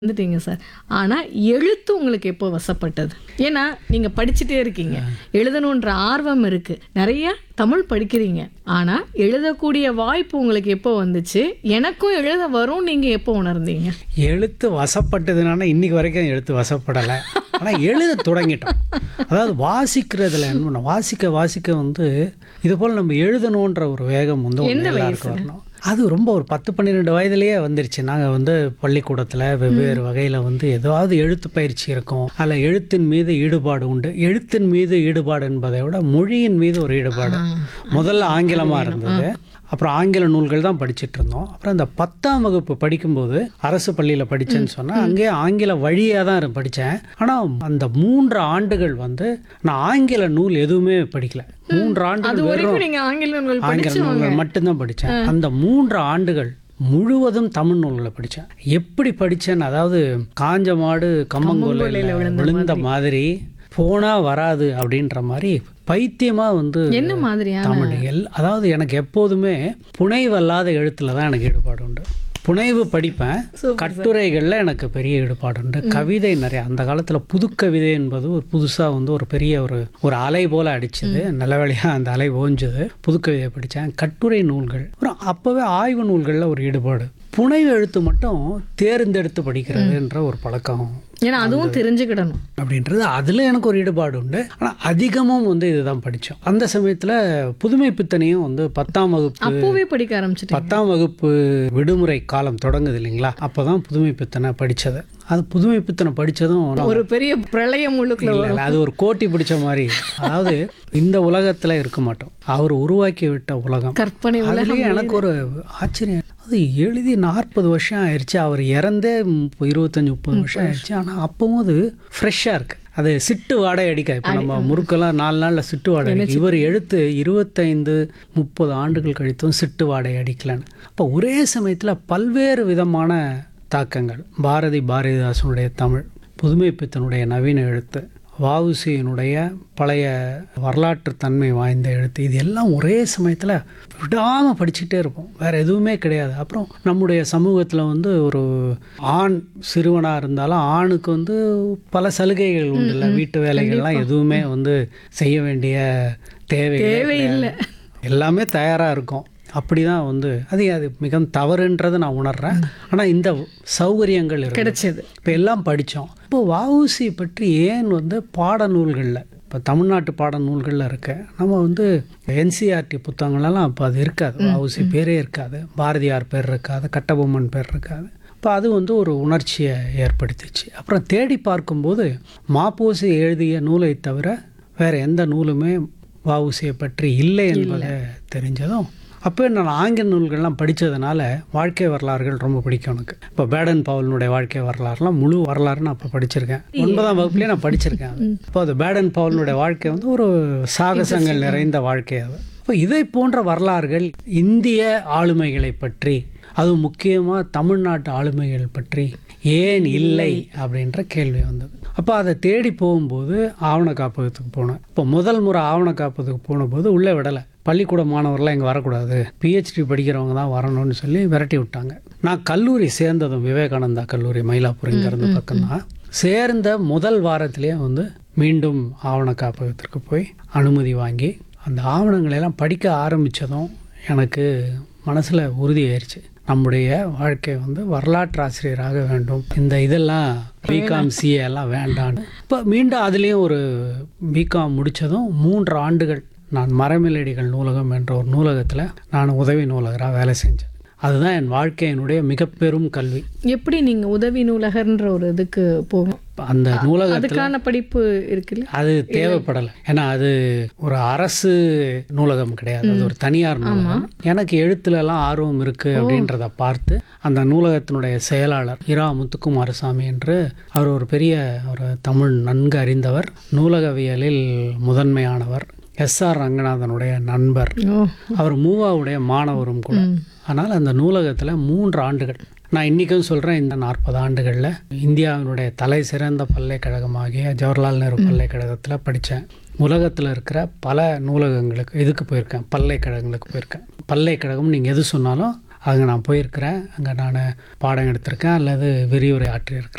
வந்துட்டீங்க சார் ஆனால் எழுத்து உங்களுக்கு எப்போ வசப்பட்டது ஏன்னா நீங்கள் படிச்சுட்டே இருக்கீங்க எழுதணுன்ற ஆர்வம் இருக்கு நிறைய தமிழ் படிக்கிறீங்க ஆனால் எழுதக்கூடிய வாய்ப்பு உங்களுக்கு எப்போ வந்துச்சு எனக்கும் எழுத வரும் நீங்கள் எப்போ உணர்ந்தீங்க எழுத்து வசப்பட்டதுனால இன்னைக்கு வரைக்கும் எழுத்து வசப்படலை ஆனால் எழுத தொடங்கிட்டோம் அதாவது வாசிக்கிறதுல என்ன வாசிக்க வாசிக்க வந்து இது போல் நம்ம எழுதணுன்ற ஒரு வேகம் வந்து ஒண்ணு எல்லாருக்கும் வரணும் அது ரொம்ப ஒரு பத்து பன்னிரெண்டு வயதுலயே வந்துருச்சு நாங்கள் வந்து பள்ளிக்கூடத்தில் வெவ்வேறு வகையில் வந்து ஏதாவது எழுத்து பயிற்சி இருக்கும் அதில் எழுத்தின் மீது ஈடுபாடு உண்டு எழுத்தின் மீது ஈடுபாடு என்பதை விட மொழியின் மீது ஒரு ஈடுபாடு முதல்ல ஆங்கிலமாக இருந்தது அப்புறம் ஆங்கில நூல்கள் தான் படிச்சுட்டு இருந்தோம் அப்புறம் இந்த பத்தாம் வகுப்பு படிக்கும்போது அரசு பள்ளியில் படித்தேன்னு சொன்னால் அங்கேயே ஆங்கில வழியாக தான் படித்தேன் ஆனால் அந்த மூன்று ஆண்டுகள் வந்து நான் ஆங்கில நூல் எதுவுமே படிக்கல மூன்று அது ஆண்டுகள் வெறும் வரைக்கும் நீங்கள் ஆங்கில நூல்கள் ஆங்கில படிச்சு நூல்கள் மட்டும்தான் படித்தேன் அந்த மூன்று ஆண்டுகள் முழுவதும் தமிழ் நூல்களை படித்தேன் எப்படி படித்தேன்னு அதாவது காஞ்ச மாடு கம்மங்கொல்லையில் விழுந்த மாதிரி போனா வராது அப்படின்ற மாதிரி பைத்தியமா வந்து என்ன மாதிரியா தமிழ் எல் அதாவது எனக்கு எப்போதுமே புனைவல்லாத எழுத்துல தான் எனக்கு ஈடுபாடு உண்டு புனைவு படிப்பேன் கட்டுரைகளில் எனக்கு பெரிய ஈடுபாடு உண்டு கவிதை நிறைய அந்த காலத்தில் புது கவிதை என்பது ஒரு புதுசாக வந்து ஒரு பெரிய ஒரு ஒரு அலை போல அடிச்சது நல்லவேளையாக அந்த அலை ஓஞ்சுது புது கவிதை படித்தேன் கட்டுரை நூல்கள் அப்புறம் அப்போவே ஆய்வு நூல்களில் ஒரு ஈடுபாடு புனைவு எழுத்து மட்டும் தேர்ந்தெடுத்து படிக்கிறதுன்ற ஒரு பழக்கம் ஏன்னா அதுவும் தெரிஞ்சுக்கிடணும் அப்படின்றது அதில் எனக்கு ஒரு ஈடுபாடு உண்டு ஆனால் அதிகமும் வந்து இதுதான் படித்தோம் அந்த சமயத்தில் புதுமை பித்தனையும் வந்து பத்தாம் வகுப்பு அப்போவே படிக்க ஆரம்பிச்சிட்டேன் பத்தாம் வகுப்பு விடுமுறை காலம் தொடங்குது இல்லைங்களா அப்போ தான் புதுமை பித்தனை படித்தது அது புதுமை பித்தனை படித்ததும் ஒரு பெரிய பிரளயம் உள்ளுக்குள்ள இல்ல, இல்ல, அது ஒரு கோட்டி பிடிச்ச மாதிரி அதாவது இந்த உலகத்தில் இருக்க மாட்டோம் அவர் உருவாக்கி விட்ட உலகம் கற்பனை அதுலயே எனக்கு ஒரு ஆச்சரியம் அது எழுதி நாற்பது வருஷம் ஆயிடுச்சு அவர் இறந்தே முப்ப- இருபத்தஞ்சு முப்பது வருஷம் ஆயிடுச்சு ஆனால் அப்பவும் அது ஃப்ரெஷ்ஷாக இருக்கு அது சிட்டு வாடை அடிக்க இப்போ நம்ம முறுக்கெல்லாம் நாலு நாளில் சிட்டு வாடை அடிக்கும் இவர் எழுத்து இருபத்தைந்து முப்பது ஆண்டுகள் கழித்தும் சிட்டு வாடை அடிக்கலன்னு அப்போ ஒரே சமயத்தில் பல்வேறு விதமான தாக்கங்கள் பாரதி பாரதிதாசனுடைய தமிழ் புதுமை பித்தனுடைய நவீன எழுத்து வஉசியினுடைய பழைய வரலாற்று தன்மை வாய்ந்த எழுத்து இது எல்லாம் ஒரே சமயத்தில் விடாமல் படிச்சுட்டே இருப்போம் வேறு எதுவுமே கிடையாது அப்புறம் நம்முடைய சமூகத்தில் வந்து ஒரு ஆண் சிறுவனாக இருந்தாலும் ஆணுக்கு வந்து பல சலுகைகள் உண்டு இல்லை வீட்டு வேலைகள்லாம் எதுவுமே வந்து செய்ய வேண்டிய தேவை தேவையில்லை எல்லாமே தயாராக இருக்கும் அப்படி தான் வந்து அது அது மிகவும் தவறுன்றதை நான் உணர்றேன் ஆனால் இந்த சௌகரியங்கள் இருக்கு கிடைச்சது இப்போ எல்லாம் படித்தோம் இப்போ வஉசி பற்றி ஏன் வந்து பாடநூல்களில் இப்போ தமிழ்நாட்டு பாடநூல்களில் இருக்க நம்ம வந்து என்சிஆர்டி புத்தகங்களெல்லாம் அப்போ அது இருக்காது வஉசி பேரே இருக்காது பாரதியார் பேர் இருக்காது கட்டபொம்மன் பேர் இருக்காது இப்போ அது வந்து ஒரு உணர்ச்சியை ஏற்படுத்திச்சு அப்புறம் தேடி பார்க்கும்போது மாப்போசி எழுதிய நூலை தவிர வேறு எந்த நூலுமே வஉசியை பற்றி இல்லை என்பதை தெரிஞ்சதும் அப்போ நான் ஆங்கில நூல்கள்லாம் படித்ததுனால வாழ்க்கை வரலாறுகள் ரொம்ப பிடிக்கும் எனக்கு இப்போ பேடன் பவுலினுடைய வாழ்க்கை வரலாறுலாம் முழு வரலாறு நான் இப்போ படிச்சிருக்கேன் ஒன்பதாம் வகுப்புலேயே நான் படிச்சிருக்கேன் அது. இப்போ அது பேடன் பவுலினுடைய வாழ்க்கை வந்து ஒரு சாகசங்கள் நிறைந்த வாழ்க்கை அது இப்போ இதை போன்ற வரலாறுகள் இந்திய ஆளுமைகளை பற்றி அது முக்கியமாக தமிழ்நாட்டு ஆளுமைகள் பற்றி ஏன் இல்லை அப்படின்ற கேள்வி வந்தது அப்போ அதை தேடி போகும்போது ஆவண காப்பகத்துக்கு போனேன் இப்போ முதல் முறை ஆவண காப்பகத்துக்கு போனபோது உள்ளே விடலை பள்ளிக்கூட மாணவர்லாம் இங்கே வரக்கூடாது பிஹெச்டி படிக்கிறவங்க தான் வரணும்னு சொல்லி விரட்டி விட்டாங்க நான் கல்லூரி சேர்ந்ததும் விவேகானந்தா கல்லூரி மயிலாப்பூர் இங்கேருந்து பக்கம்தான் சேர்ந்த முதல் வாரத்திலேயே வந்து மீண்டும் ஆவண காப்பகத்திற்கு போய் அனுமதி வாங்கி அந்த ஆவணங்களை எல்லாம் படிக்க ஆரம்பித்ததும் எனக்கு மனசில் உறுதியாயிருச்சு நம்முடைய வாழ்க்கை வந்து வரலாற்று ஆசிரியராக வேண்டும் இந்த இதெல்லாம் பிகாம் சிஏ எல்லாம் வேண்டான்னு இப்போ மீண்டும் அதுலேயும் ஒரு பிகாம் முடித்ததும் மூன்று ஆண்டுகள் நான் மரமில்லடிகள் நூலகம் என்ற ஒரு நூலகத்தில் நான் உதவி நூலகராக வேலை செஞ்சேன் அதுதான் என் வாழ்க்கையினுடைய மிக பெரும் கல்வி எப்படி நீங்க உதவி நூலகர்ன்ற ஒரு இதுக்கு போகும் அந்த நூலகத்தில் அதுக்கான படிப்பு இருக்குல்ல அது தேவைப்படலை ஏன்னா அது ஒரு அரசு நூலகம் கிடையாது அது ஒரு தனியார் நூலகம் எனக்கு எழுத்துல எல்லாம் ஆர்வம் இருக்கு அப்படின்றத பார்த்து அந்த நூலகத்தினுடைய செயலாளர் இரா முத்துக்குமாரசாமி என்று அவர் ஒரு பெரிய ஒரு தமிழ் நன்கு அறிந்தவர் நூலகவியலில் முதன்மையானவர் எஸ் ஆர் ரங்கநாதனுடைய நண்பர் ஓ அவர் மூவாவுடைய மாணவரும் கூட ஆனால் அந்த நூலகத்தில் மூன்று ஆண்டுகள் நான் இன்றைக்கும் சொல்கிறேன் இந்த நாற்பது ஆண்டுகளில் இந்தியாவினுடைய தலை சிறந்த பல்கலைக்கழகமாகிய ஜவஹர்லால் நேரு பல்கலைக்கழகத்தில் படித்தேன் உலகத்தில் இருக்கிற பல நூலகங்களுக்கு இதுக்கு போயிருக்கேன் பல்கலைக்கழகங்களுக்கு போயிருக்கேன் பல்கலைக்கழகம் நீங்கள் எது சொன்னாலும் அங்கே நான் போயிருக்கிறேன் அங்கே நான் பாடம் எடுத்திருக்கேன் அல்லது விரிவுரை ஆற்றியிருக்கிறேன்